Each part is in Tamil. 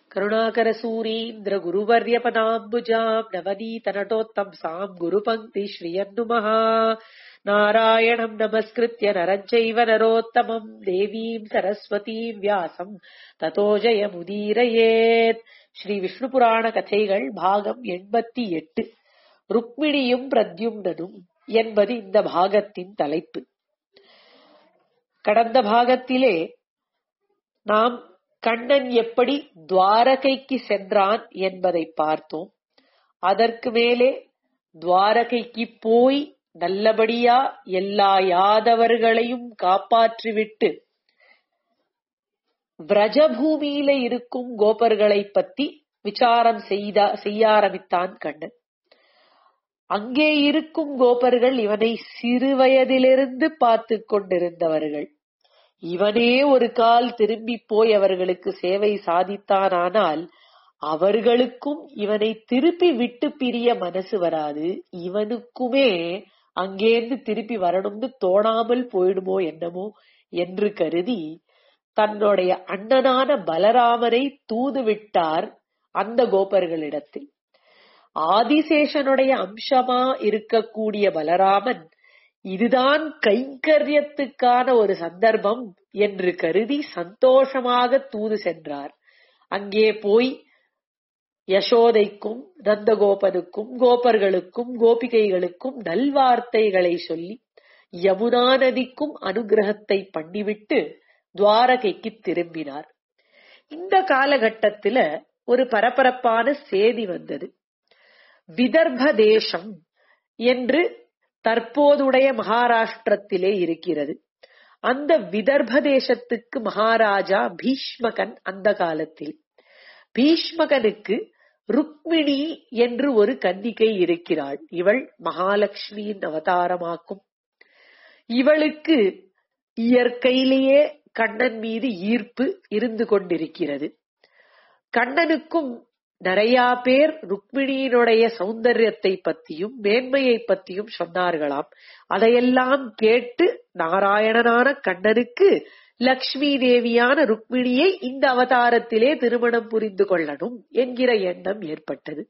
करुणाकरसूरीन्द्र गुरुवर्यपदाम्बुजाम् नवनीतनटोत्तंसाम् गुरुपङ्क्ति श्रियन्नुमः नारायणम् नमस्कृत्य नरम् चैव नरोत्तमम् देवीम् सरस्वतीम् व्यासम् ततो ஜெயமுதீரயேத் ஸ்ரீ விஷ்ணு புராண கதைகள் பாகம் எண்பத்தி எட்டு ருக்மிணியும் பிரத்யும்னனும் என்பது இந்த பாகத்தின் தலைப்பு கடந்த பாகத்திலே நாம் கண்ணன் எப்படி துவாரகைக்கு சென்றான் என்பதை பார்த்தோம் அதற்கு மேலே துவாரகைக்கு போய் நல்லபடியா எல்லா யாதவர்களையும் காப்பாற்றிவிட்டு விரஜபூமியில இருக்கும் கோபர்களை பத்தி விசாரம் செய்த செய்ய ஆரம்பித்தான் கண்ணன் அங்கே இருக்கும் கோபர்கள் இவனை சிறு வயதிலிருந்து பார்த்து கொண்டிருந்தவர்கள் இவனே ஒரு கால் திரும்பி போய் அவர்களுக்கு சேவை சாதித்தானானால் அவர்களுக்கும் இவனை திருப்பி விட்டு பிரிய மனசு வராது இவனுக்குமே அங்கேருந்து திருப்பி வரணும்னு தோணாமல் போயிடுமோ என்னமோ என்று கருதி தன்னுடைய அண்ணனான பலராமரை தூது விட்டார் அந்த கோபர்களிடத்தில் ஆதிசேஷனுடைய அம்சமா இருக்கக்கூடிய பலராமன் இதுதான் கைங்கரியத்துக்கான ஒரு சந்தர்ப்பம் என்று கருதி சந்தோஷமாக தூது சென்றார் அங்கே போய் யசோதைக்கும் நந்தகோபனுக்கும் கோபர்களுக்கும் கோபிகைகளுக்கும் நல்வார்த்தைகளை சொல்லி யமுனா நதிக்கும் அனுகிரகத்தை பண்ணிவிட்டு துவாரகைக்கு திரும்பினார் இந்த காலகட்டத்துல ஒரு பரபரப்பான செய்தி வந்தது விதர்ப தேசம் என்று தற்போதுடைய மகாராஷ்டிரத்திலே இருக்கிறது அந்த விதர்ப தேசத்துக்கு மகாராஜா பீஷ்மகன் அந்த காலத்தில் பீஷ்மகனுக்கு ருக்மிணி என்று ஒரு கன்னிகை இருக்கிறாள் இவள் மகாலட்சுமியின் அவதாரமாக்கும் இவளுக்கு இயற்கையிலேயே கண்ணன் மீது ஈர்ப்பு இருந்து கொண்டிருக்கிறது கண்ணனுக்கும் நிறைய பேர் ருக்மிணியினுடைய சௌந்தரியத்தை பத்தியும் மேன்மையை பத்தியும் சொன்னார்களாம் அதையெல்லாம் கேட்டு நாராயணனான கண்ணனுக்கு லக்ஷ்மி தேவியான ருக்மிணியை இந்த அவதாரத்திலே திருமணம் புரிந்து கொள்ளணும் என்கிற எண்ணம் ஏற்பட்டது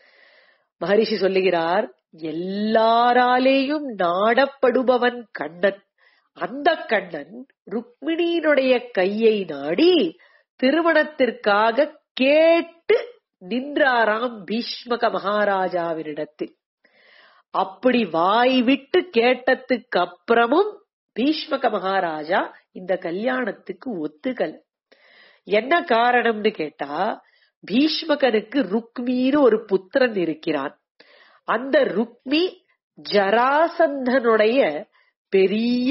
மகரிஷி சொல்லுகிறார் எல்லாராலேயும் நாடப்படுபவன் கண்ணன் அந்த கண்ணன் ருக்மிணியினுடைய கையை நாடி திருமணத்திற்காக கேட்டு நின்றாராம் பீஷ்மக மகாராஜாவினிடத்தில் அப்படி வாய் விட்டு கேட்டதுக்கு அப்புறமும் பீஷ்மக மகாராஜா இந்த கல்யாணத்துக்கு ஒத்துக்கல என்ன காரணம்னு கேட்டா பீஷ்மகனுக்கு ருக்மின்னு ஒரு புத்திரன் இருக்கிறான் அந்த ருக்மி ஜராசந்தனுடைய பெரிய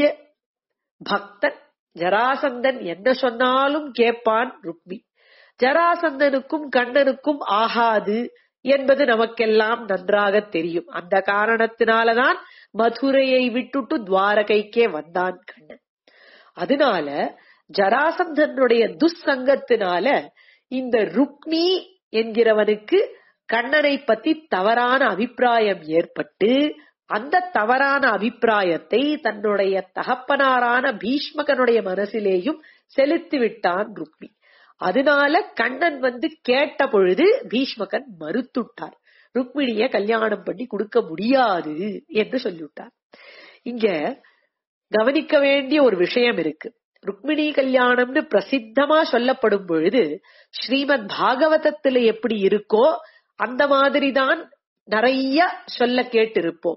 பக்தன் ஜராசந்தன் என்ன சொன்னாலும் கேட்பான் ருக்மி ஜராசந்தனுக்கும் கண்ணனுக்கும் ஆகாது என்பது நமக்கெல்லாம் நன்றாக தெரியும் அந்த காரணத்தினாலதான் மதுரையை விட்டுட்டு துவாரகைக்கே வந்தான் கண்ணன் அதனால ஜராசந்தனுடைய துஸ்சங்கத்தினால இந்த ருக்மி என்கிறவனுக்கு கண்ணனை பத்தி தவறான அபிப்பிராயம் ஏற்பட்டு அந்த தவறான அபிப்பிராயத்தை தன்னுடைய தகப்பனாரான பீஷ்மகனுடைய மனசிலேயும் செலுத்தி விட்டான் ருக்மி அதனால கண்ணன் வந்து கேட்ட பொழுது பீஷ்மகன் மறுத்துட்டார் ருக்மிணிய கல்யாணம் பண்ணி கொடுக்க முடியாது என்று சொல்லிவிட்டார் இங்க கவனிக்க வேண்டிய ஒரு விஷயம் இருக்கு ருக்மிணி கல்யாணம்னு பிரசித்தமா சொல்லப்படும் பொழுது ஸ்ரீமத் பாகவதத்துல எப்படி இருக்கோ அந்த மாதிரிதான் நிறைய சொல்ல கேட்டிருப்போம்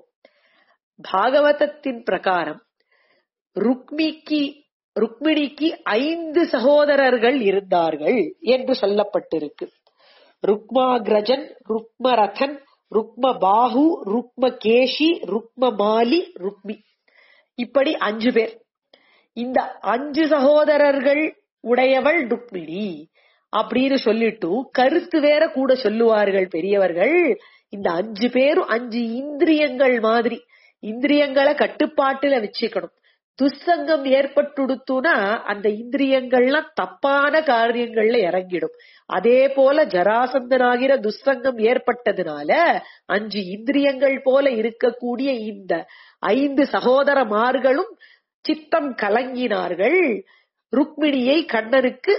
பாகவதத்தின் பிரகாரம் ருக்மிக்கு ருக்மிணிக்கு ஐந்து சகோதரர்கள் இருந்தார்கள் என்று சொல்லப்பட்டிருக்கு ருக்மாகிரஜன் ருக்மரதன் ருக்ம பாகு ருக்ம கேஷி ருக்ம மாலி ருக்மி இப்படி அஞ்சு பேர் இந்த அஞ்சு சகோதரர்கள் உடையவள் ருக்மிணி அப்படின்னு சொல்லிட்டு கருத்து வேற கூட சொல்லுவார்கள் பெரியவர்கள் இந்த அஞ்சு பேரும் அஞ்சு இந்திரியங்கள் மாதிரி இந்திரியங்களை கட்டுப்பாட்டுல வச்சுக்கணும் துஸ்சங்கம் ஏற்பட்டுடுத்துனா அந்த இந்திரியங்கள்லாம் தப்பான காரியங்கள்ல இறங்கிடும் அதே போல ஜராசந்தனாகிற துஸ்சங்கம் ஏற்பட்டதுனால அஞ்சு இந்திரியங்கள் போல இருக்கக்கூடிய இந்த ஐந்து சகோதரமார்களும் சித்தம் கலங்கினார்கள் ருக்மிணியை கண்ணனுக்கு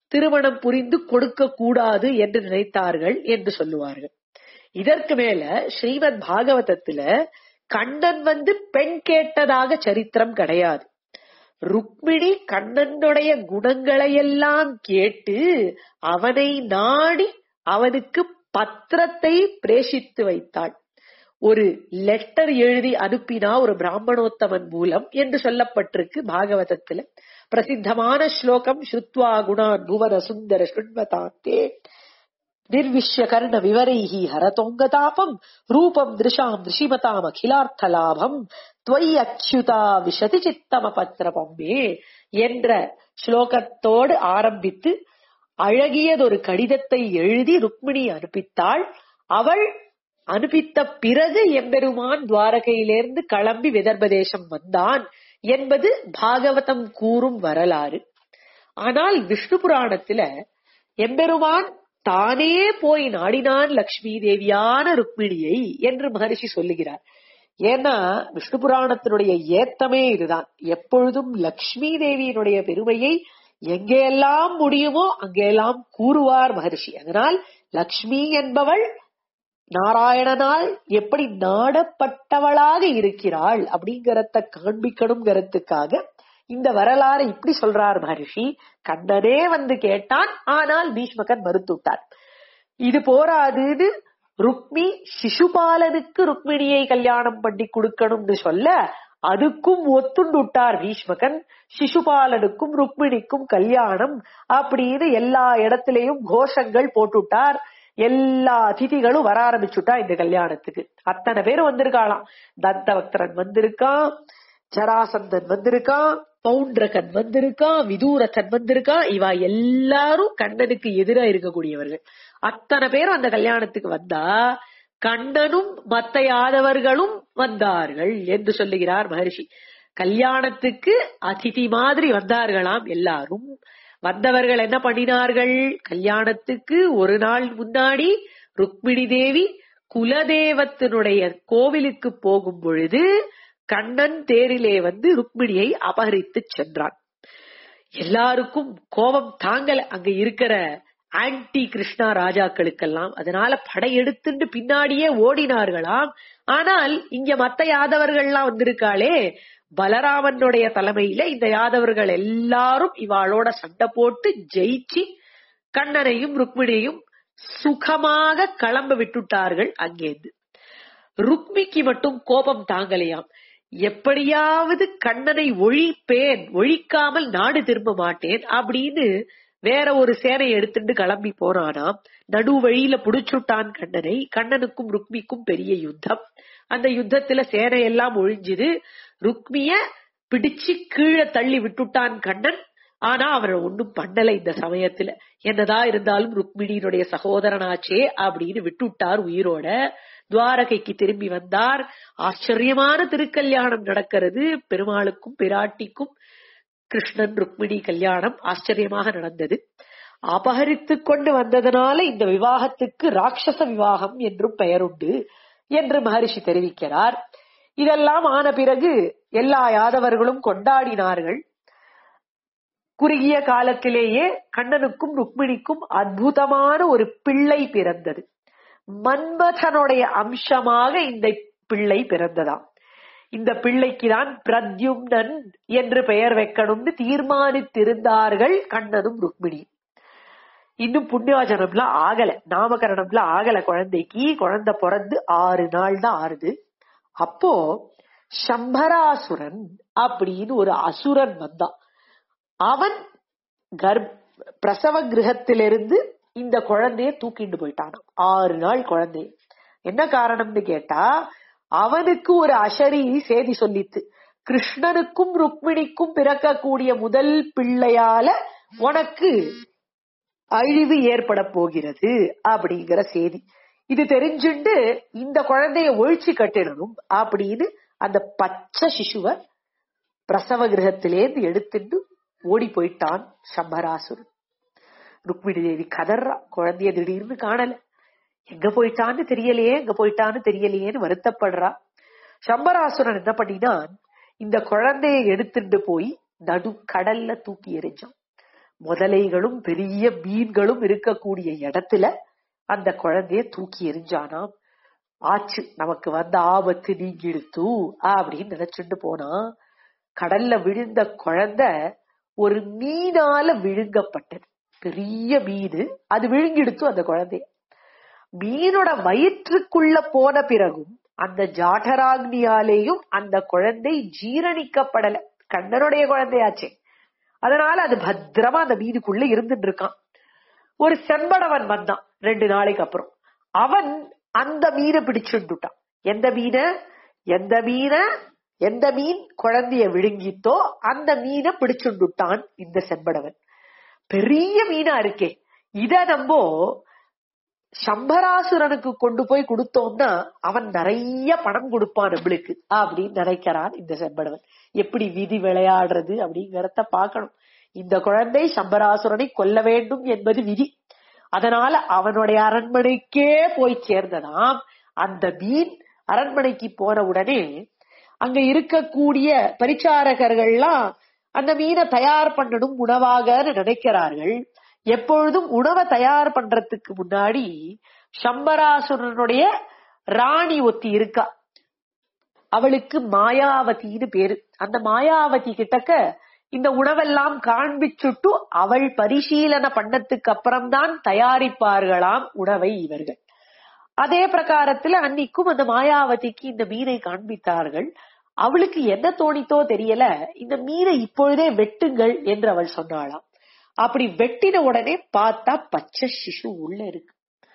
திருமணம் புரிந்து கொடுக்க கூடாது என்று நினைத்தார்கள் என்று சொல்லுவார்கள் இதற்கு மேல ஸ்ரீமத் பாகவதத்துல கண்ணன் வந்து பெண் கேட்டதாக சரித்திரம் கிடையாது ருக்மிணி கண்ணனுடைய குணங்களையெல்லாம் கேட்டு அவனை நாடி அவனுக்கு பத்திரத்தை பிரேஷித்து வைத்தாள் ஒரு லெட்டர் எழுதி அனுப்பினா ஒரு பிராமணோத்தமன் மூலம் என்று சொல்லப்பட்டிருக்கு பாகவதத்துல பிரசித்தமான ஸ்லோகம் ஸ்ருத்வா குணான் புவன சுந்தர சுண்வதாத்தே நிர்விஷ்ய கர்ண விவரைஹி ஹரதோங்கதாபம் ரூபம் திருஷாம் ரிஷிமதாம் அகிலார்த்த லாபம் துவய் அச்சுதா விஷதி சித்தம பத்திரபம்மே என்ற ஸ்லோகத்தோடு ஆரம்பித்து அழகியதொரு கடிதத்தை எழுதி ருக்மிணி அனுப்பித்தாள் அவள் அனுப்பித்த பிறகு எம்பெருமான் துவாரகையிலிருந்து கிளம்பி விதர்பதேசம் வந்தான் என்பது பாகவதம் கூறும் வரலாறு ஆனால் விஷ்ணு புராணத்துல எம்பெருமான் தானே போய் நாடினான் லக்ஷ்மி தேவியான ருக்மிணியை என்று மகரிஷி சொல்லுகிறார் ஏன்னா விஷ்ணு புராணத்தினுடைய ஏத்தமே இதுதான் எப்பொழுதும் லக்ஷ்மி தேவியினுடைய பெருமையை எங்கெல்லாம் முடியுமோ அங்கெல்லாம் கூறுவார் மகரிஷி அதனால் லக்ஷ்மி என்பவள் நாராயணனால் எப்படி நாடப்பட்டவளாக இருக்கிறாள் அப்படிங்கறத காண்பிக்கணுங்கிறதுக்காக இந்த வரலாறு இப்படி சொல்றார் மகரிஷி கண்ணனே வந்து கேட்டான் ஆனால் பீஷ்மகன் மறுத்துட்டார் இது போராதுன்னு ருக்மி சிசுபாலனுக்கு ருக்மிணியை கல்யாணம் பண்ணி கொடுக்கணும்னு சொல்ல அதுக்கும் ஒத்துண்டுட்டார் பீஷ்மகன் சிசுபாலனுக்கும் ருக்மிணிக்கும் கல்யாணம் அப்படின்னு எல்லா இடத்திலையும் கோஷங்கள் போட்டுட்டார் எல்லா அதிதிகளும் வர ஆரம்பிச்சுட்டா இந்த கல்யாணத்துக்கு அத்தனை பேர் வந்திருக்காளாம் தத்தவக்தரன் வந்திருக்கான் ஜராசந்தன் வந்திருக்கான் பவுண்டரகன் வந்திருக்கான் விதூரத்தன் வந்திருக்கான் இவா எல்லாரும் கண்ணனுக்கு எதிரா இருக்கக்கூடியவர்கள் அத்தனை பேரும் அந்த கல்யாணத்துக்கு வந்தா கண்ணனும் மத்த யாதவர்களும் வந்தார்கள் என்று சொல்லுகிறார் மகரிஷி கல்யாணத்துக்கு அதிதி மாதிரி வந்தார்களாம் எல்லாரும் வந்தவர்கள் என்ன பண்ணினார்கள் கல்யாணத்துக்கு ஒரு நாள் முன்னாடி ருக்மிணி தேவி குலதேவத்தினுடைய கோவிலுக்கு போகும் பொழுது கண்ணன் தேரிலே வந்து ருக்மிணியை அபகரித்து சென்றான் எல்லாருக்கும் கோபம் தாங்கல அங்க இருக்கிற ஆன்டி கிருஷ்ணா ராஜாக்களுக்கெல்லாம் அதனால படையெடுத்துட்டு பின்னாடியே ஓடினார்களாம் ஆனால் இங்க மத்த யாதவர்கள்லாம் வந்திருக்காளே பலராமனுடைய தலைமையில இந்த யாதவர்கள் எல்லாரும் இவாளோட சண்டை போட்டு ஜெயிச்சு கண்ணனையும் ருக்மிணியையும் சுகமாக கிளம்ப விட்டுட்டார்கள் அங்கேருந்து ருக்மிக்கு மட்டும் கோபம் தாங்கலையாம் எப்படியாவது கண்ணனை ஒழிப்பேன் ஒழிக்காமல் நாடு திரும்ப மாட்டேன் அப்படின்னு வேற ஒரு சேனை எடுத்துட்டு கிளம்பி போனானாம் நடு வழியில புடிச்சுட்டான் கண்ணனை கண்ணனுக்கும் ருக்மிக்கும் பெரிய யுத்தம் அந்த யுத்தத்துல சேனை எல்லாம் ஒழிஞ்சுது ருக்மிய பிடிச்சு கீழே தள்ளி விட்டுட்டான் கண்ணன் ஆனா அவரை ஒண்ணும் பண்ணல இந்த சமயத்துல என்னதான் இருந்தாலும் ருக்மிணியினுடைய சகோதரனாச்சே அப்படின்னு விட்டுட்டார் உயிரோட துவாரகைக்கு திரும்பி வந்தார் ஆச்சரியமான திருக்கல்யாணம் நடக்கிறது பெருமாளுக்கும் பிராட்டிக்கும் கிருஷ்ணன் ருக்மிணி கல்யாணம் ஆச்சரியமாக நடந்தது அபகரித்து கொண்டு வந்ததனால இந்த விவாகத்துக்கு ராட்சச விவாகம் என்றும் பெயருண்டு என்று மகரிஷி தெரிவிக்கிறார் இதெல்லாம் ஆன பிறகு எல்லா யாதவர்களும் கொண்டாடினார்கள் குறுகிய காலத்திலேயே கண்ணனுக்கும் ருக்மிணிக்கும் அற்புதமான ஒரு பிள்ளை பிறந்தது மன்மதனுடைய அம்சமாக இந்த பிள்ளை பிறந்ததாம் இந்த பிள்ளைக்கு தான் பிரத்யும்னன் என்று பெயர் வைக்கணும்னு தீர்மானித்திருந்தார்கள் கண்ணனும் ருக்மிணி இன்னும் புண்ணியாஜனம்லாம் ஆகல நாமகரணம்லாம் ஆகல குழந்தைக்கு குழந்தை பிறந்து ஆறு நாள் தான் ஆறுது அப்போ சம்பராசுரன் அப்படின்னு ஒரு அசுரன் வந்தான் அவன் கர்ப் பிரசவ கிரகத்திலிருந்து இந்த குழந்தைய தூக்கிட்டு போயிட்டானாம் ஆறு நாள் குழந்தைய என்ன காரணம்னு கேட்டா அவனுக்கு ஒரு அசரீரி செய்தி சொல்லித்து கிருஷ்ணனுக்கும் ருக்மிணிக்கும் பிறக்கக்கூடிய முதல் பிள்ளையால உனக்கு அழிவு ஏற்பட போகிறது அப்படிங்கிற செய்தி இது தெரிஞ்சுண்டு இந்த குழந்தைய ஒழிச்சு கட்டிடணும் அப்படின்னு அந்த பச்சை சிசுவ பிரசவ கிரகத்திலேருந்து எடுத்துட்டு ஓடி போயிட்டான் சம்பராசுரன் ருக்மிணி தேவி கதறா குழந்தைய திடீர்னு காணல எங்க போயிட்டான்னு தெரியலையே எங்க போயிட்டான்னு தெரியலையேன்னு வருத்தப்படுறா சம்பராசுரன் என்ன பண்ணினான் இந்த குழந்தைய எடுத்துட்டு போய் நடு கடல்ல தூக்கி எறிஞ்சான் முதலைகளும் பெரிய மீன்களும் இருக்கக்கூடிய இடத்துல அந்த குழந்தைய தூக்கி எரிஞ்சானாம் ஆச்சு நமக்கு வந்த ஆபத்து நீங்கிடுத்து அப்படின்னு நினைச்சுட்டு போனா கடல்ல விழுந்த குழந்தை ஒரு மீனால விழுங்கப்பட்டது பெரிய மீன் அது விழுங்கிடுத்து அந்த குழந்தைய மீனோட வயிற்றுக்குள்ள போன பிறகும் அந்த ஜாடராக்னியாலேயும் அந்த குழந்தை ஜீரணிக்கப்படல கண்ணனுடைய குழந்தையாச்சே அதனால அது பத்திரமா அந்த மீனுக்குள்ள இருந்துட்டு இருக்கான் ஒரு செம்படவன் வந்தான் ரெண்டு நாளைக்கு அப்புறம் அவன் அந்த மீனை பிடிச்சுட்டான் எந்த மீனை எந்த மீனை எந்த மீன் குழந்தைய விழுங்கித்தோ அந்த மீனை பிடிச்சுட்டான் இந்த செம்படவன் பெரிய மீனா இருக்கே இத நம்ம சம்பராசுரனுக்கு கொண்டு போய் கொடுத்தோம்னா அவன் நிறைய பணம் கொடுப்பான் நம்மளுக்கு அப்படின்னு நினைக்கிறான் இந்த செம்படவன் எப்படி விதி விளையாடுறது அப்படிங்கறத பார்க்கணும் இந்த குழந்தை சம்பராசுரனை கொல்ல வேண்டும் என்பது விதி அதனால அவனுடைய அரண்மனைக்கே போய் சேர்ந்ததாம் அந்த மீன் அரண்மனைக்கு போன உடனே அங்க இருக்கக்கூடிய பரிச்சாரகர்கள்லாம் அந்த மீனை தயார் பண்ணணும் உணவாக நினைக்கிறார்கள் எப்பொழுதும் உணவை தயார் பண்றதுக்கு முன்னாடி சம்பராசுரனுடைய ராணி ஒத்தி இருக்கா அவளுக்கு மாயாவதின்னு பேரு அந்த மாயாவதி கிட்டக்க இந்த உணவெல்லாம் காண்பிச்சுட்டு அவள் பரிசீலனை பண்ணதுக்கு அப்புறம்தான் தயாரிப்பார்களாம் உணவை இவர்கள் அதே பிரகாரத்துல அன்னைக்கும் அந்த மாயாவதிக்கு இந்த மீனை காண்பித்தார்கள் அவளுக்கு என்ன தோணித்தோ தெரியல இந்த மீனை இப்பொழுதே வெட்டுங்கள் என்று அவள் சொன்னாளாம் அப்படி வெட்டின உடனே பார்த்தா பச்சை சிசு உள்ள இருக்கு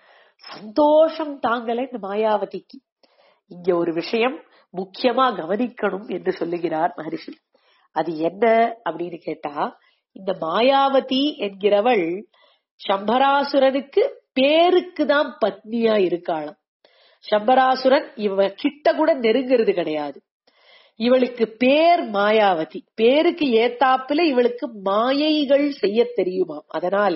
சந்தோஷம் தாங்கல இந்த மாயாவதிக்கு இங்க ஒரு விஷயம் முக்கியமா கவனிக்கணும் என்று சொல்லுகிறார் மகரிஷி அது என்ன அப்படின்னு கேட்டா இந்த மாயாவதி என்கிறவள் சம்பராசுரனுக்கு பேருக்கு தான் பத்னியா இருக்காளாம் சம்பராசுரன் இவ கிட்ட கூட நெருங்கிறது கிடையாது இவளுக்கு பேர் மாயாவதி பேருக்கு ஏத்தாப்புல இவளுக்கு மாயைகள் செய்ய தெரியுமாம் அதனால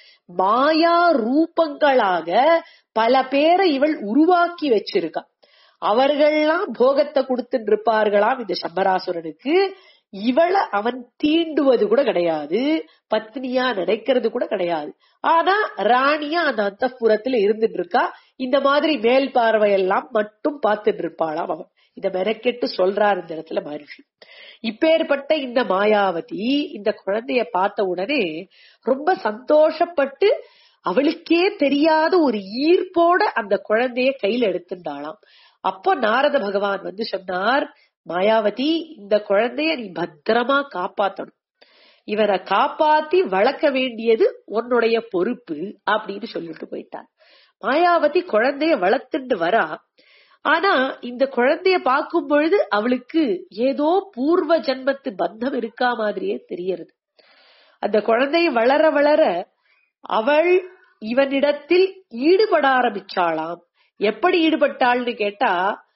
மாயா ரூபங்களாக பல பேரை இவள் உருவாக்கி வச்சிருக்கா அவர்கள்லாம் போகத்தை கொடுத்துட்டு இருப்பார்களாம் இந்த சம்பராசுரனுக்கு இவளை அவன் தீண்டுவது கூட கிடையாது பத்னியா நினைக்கிறது கூட கிடையாது ஆனா ராணியா அந்த அந்தப்புறத்துல இருந்துட்டு இருக்கா இந்த மாதிரி மேல் பார்வையெல்லாம் மட்டும் பார்த்துட்டு இருப்பாளாம் அவன் இத மெனக்கெட்டு சொல்றாரு இந்த இடத்துல மகர்ஷி இப்பேற்பட்ட இந்த மாயாவதி இந்த குழந்தைய பார்த்த உடனே ரொம்ப சந்தோஷப்பட்டு அவளுக்கே தெரியாத ஒரு ஈர்ப்போட அந்த குழந்தைய கையில எடுத்துட்டாளாம் அப்போ நாரத பகவான் வந்து சொன்னார் மாயாவதி இந்த குழந்தைய நீ பத்திரமா காப்பாத்தணும் இவரை காப்பாத்தி வளர்க்க வேண்டியது உன்னுடைய பொறுப்பு அப்படின்னு சொல்லிட்டு போயிட்டார் மாயாவதி குழந்தைய வளர்த்துட்டு வரா ஆனா இந்த குழந்தைய பார்க்கும் பொழுது அவளுக்கு ஏதோ பூர்வ ஜன்மத்து பந்தம் இருக்கா மாதிரியே தெரியறது அந்த குழந்தை வளர வளர அவள் இவனிடத்தில் ஈடுபட ஆரம்பிச்சாளாம் எப்படி ஈடுபட்டாள்னு கேட்டா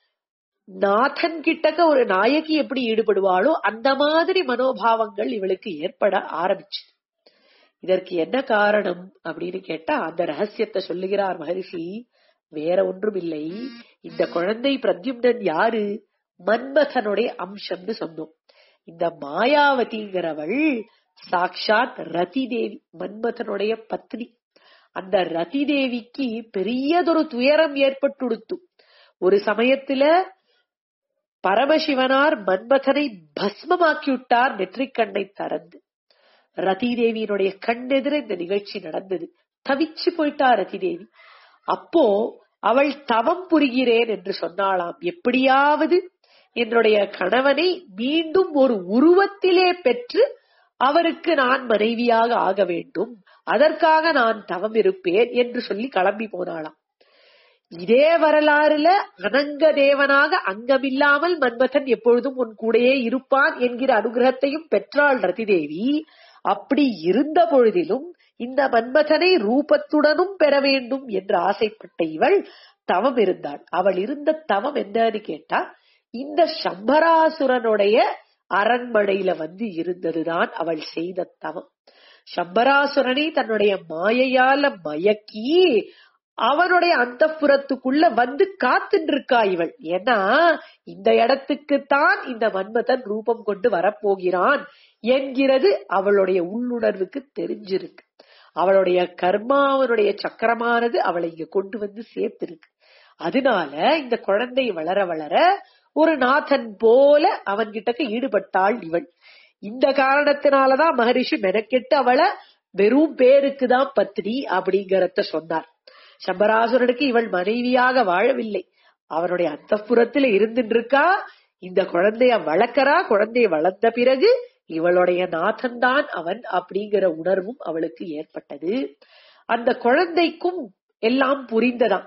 நாதன் கிட்டக்க ஒரு நாயகி எப்படி ஈடுபடுவாளோ அந்த மாதிரி மனோபாவங்கள் இவளுக்கு ஏற்பட ஆரம்பிச்சு இதற்கு என்ன காரணம் அப்படின்னு கேட்டா அந்த ரகசியத்தை சொல்லுகிறார் மகரிஷி வேற ஒன்றும் இல்லை இந்த குழந்தை பிரத்யும்னன் யாரு மன்மதனுடைய அம்சம்னு சொன்னோம் இந்த மாயாவதிங்கிறவள் சாக்ஷாத் ரதி தேவி மன்மதனுடைய பத்னி அந்த ரதி தேவிக்கு பெரியதொரு துயரம் ஏற்பட்டுடுத்து ஒரு சமயத்துல பரமசிவனார் மன்மதனை பஸ்மமாக்கி விட்டார் நெற்றிக்கண்ணை திறந்து ரதி தேவியினுடைய கண்ணெதிர இந்த நிகழ்ச்சி நடந்தது தவிச்சு போயிட்டா ரதி தேவி அப்போ அவள் தவம் புரிகிறேன் என்று சொன்னாளாம் எப்படியாவது என்னுடைய கணவனை மீண்டும் ஒரு உருவத்திலே பெற்று அவருக்கு நான் மனைவியாக ஆக வேண்டும் அதற்காக நான் தவம் இருப்பேன் என்று சொல்லி கிளம்பி போனாளாம் இதே வரலாறுல அனங்க தேவனாக அங்கமில்லாமல் மன்மதன் எப்பொழுதும் உன் கூடையே இருப்பான் என்கிற அனுகிரகத்தையும் பெற்றாள் ரதிதேவி அப்படி இருந்த பொழுதிலும் இந்த மன்மதனை ரூபத்துடனும் பெற வேண்டும் என்று ஆசைப்பட்ட இவள் தவம் இருந்தாள் அவள் இருந்த தவம் என்னன்னு கேட்டா இந்த சம்பராசுரனுடைய அரண்மனையில வந்து இருந்ததுதான் அவள் செய்த தவம் சம்பராசுரனை தன்னுடைய மாயையால மயக்கி அவனுடைய அந்த புறத்துக்குள்ள வந்து காத்துட்டு இருக்கா இவள் ஏன்னா இந்த இடத்துக்குத்தான் இந்த மன்மதன் ரூபம் கொண்டு வரப்போகிறான் என்கிறது அவளுடைய உள்ளுணர்வுக்கு தெரிஞ்சிருக்கு அவளுடைய கர்மாவனுடைய சக்கரமானது அவளை இங்க கொண்டு வந்து சேர்த்திருக்கு அதனால இந்த குழந்தை வளர வளர ஒரு நாதன் போல அவன்கிட்ட ஈடுபட்டாள் இவள் இந்த காரணத்தினாலதான் மகரிஷி மெனக்கெட்டு அவளை வெறும் பேருக்கு தான் பத்னி அப்படிங்கறத சொன்னார் சம்பராசுரனுக்கு இவள் மனைவியாக வாழவில்லை அவனுடைய அந்தப்புறத்துல இருந்துட்டு இருக்கா இந்த குழந்தைய வளர்க்கறா குழந்தைய வளர்ந்த பிறகு இவளுடைய நாதன் தான் அவன் அப்படிங்கிற உணர்வும் அவளுக்கு ஏற்பட்டது அந்த குழந்தைக்கும் எல்லாம் புரிந்ததாம்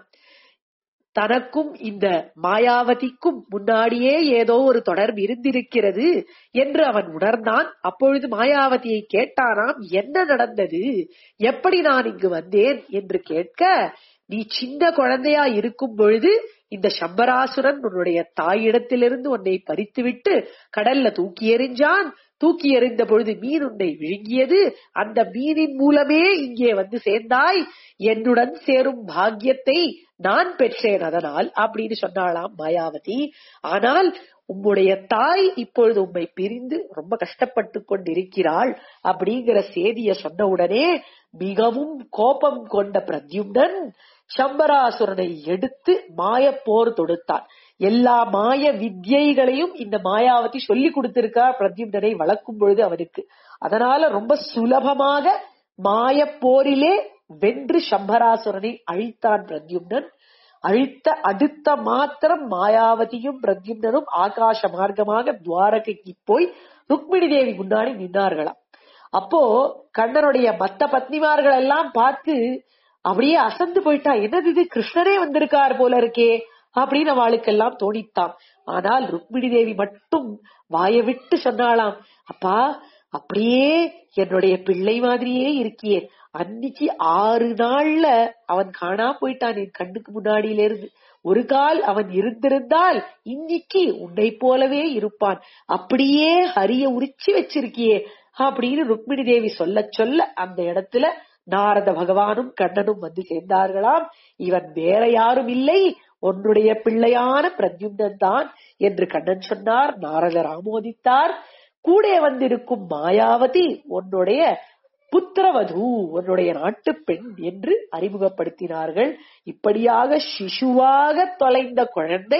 தனக்கும் இந்த மாயாவதிக்கும் முன்னாடியே ஏதோ ஒரு தொடர்பு இருந்திருக்கிறது என்று அவன் உணர்ந்தான் அப்பொழுது மாயாவதியை கேட்டானாம் என்ன நடந்தது எப்படி நான் இங்கு வந்தேன் என்று கேட்க நீ சின்ன குழந்தையா இருக்கும் பொழுது இந்த சம்பராசுரன் உன்னுடைய தாயிடத்திலிருந்து உன்னை பறித்துவிட்டு கடல்ல தூக்கி எறிஞ்சான் தூக்கி எறிந்த பொழுது மீன் உன்னை விழுங்கியது அந்த மீனின் மூலமே இங்கே வந்து சேர்ந்தாய் என்னுடன் சேரும் பாக்கியத்தை நான் பெற்றேன் அதனால் அப்படின்னு சொன்னாளாம் மாயாவதி ஆனால் உம்முடைய தாய் இப்பொழுது உம்மை பிரிந்து ரொம்ப கஷ்டப்பட்டு கொண்டிருக்கிறாள் அப்படிங்கிற செய்திய சொன்ன உடனே மிகவும் கோபம் கொண்ட பிரத்யும்னன் சம்பராசுரனை எடுத்து மாயப்போர் தொடுத்தான் எல்லா மாய வித்யைகளையும் இந்த மாயாவதி சொல்லி கொடுத்திருக்கா பிரத்யும்னனை வளர்க்கும் பொழுது அவனுக்கு அதனால ரொம்ப சுலபமாக மாயப்போரிலே வென்று சம்பராசுரனை அழித்தான் பிரத்யும்னன் அழித்த அடுத்த மாத்திரம் மாயாவதியும் பிரத்யும்னனும் ஆகாச மார்க்கமாக துவாரகைக்கு போய் ருக்மிணி தேவி முன்னாடி நின்னார்களாம் அப்போ கண்ணனுடைய மத்த பத்னிமார்கள் எல்லாம் பார்த்து அப்படியே அசந்து போயிட்டா என்னது இது கிருஷ்ணரே வந்திருக்கார் போல இருக்கே அப்படின்னு அவளுக்கெல்லாம் தோணித்தான் ஆனால் ருக்மிணி தேவி மட்டும் வாய விட்டு சொன்னாளாம் அப்பா அப்படியே என்னுடைய பிள்ளை மாதிரியே இருக்கியே அன்னைக்கு ஆறு நாள்ல அவன் காணா போயிட்டான் என் கண்ணுக்கு முன்னாடியில இருந்து ஒரு கால் அவன் இருந்திருந்தால் இன்னைக்கு உன்னை போலவே இருப்பான் அப்படியே ஹரிய உரிச்சு வச்சிருக்கியே அப்படின்னு ருக்மிணி தேவி சொல்ல சொல்ல அந்த இடத்துல நாரத பகவானும் கண்ணனும் வந்து சேர்ந்தார்களாம் இவன் வேற யாரும் இல்லை உன்னுடைய பிள்ளையான பிரத்யும்னன் தான் என்று கண்ணன் சொன்னார் நாரதர் ஆமோதித்தார் கூட வந்திருக்கும் மாயாவதி உன்னுடைய புத்திரவது உன்னுடைய நாட்டு பெண் என்று அறிமுகப்படுத்தினார்கள் இப்படியாக சிசுவாக தொலைந்த குழந்தை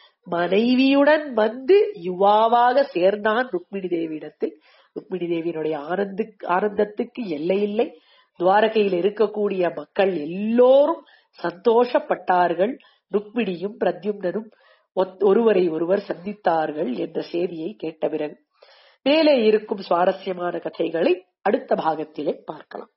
மனைவியுடன் வந்து யுவாவாக சேர்ந்தான் ருக்மிணி தேவியிடத்தில் ருக்மிணி தேவியினுடைய ஆனந்து ஆனந்தத்துக்கு எல்லை இல்லை துவாரகையில் இருக்கக்கூடிய மக்கள் எல்லோரும் சந்தோஷப்பட்டார்கள் ருக்மிணியும் பிரத்யும்னனும் ஒருவரை ஒருவர் சந்தித்தார்கள் என்ற செய்தியை கேட்ட பிறகு மேலே இருக்கும் சுவாரஸ்யமான கதைகளை அடுத்த பாகத்திலே பார்க்கலாம்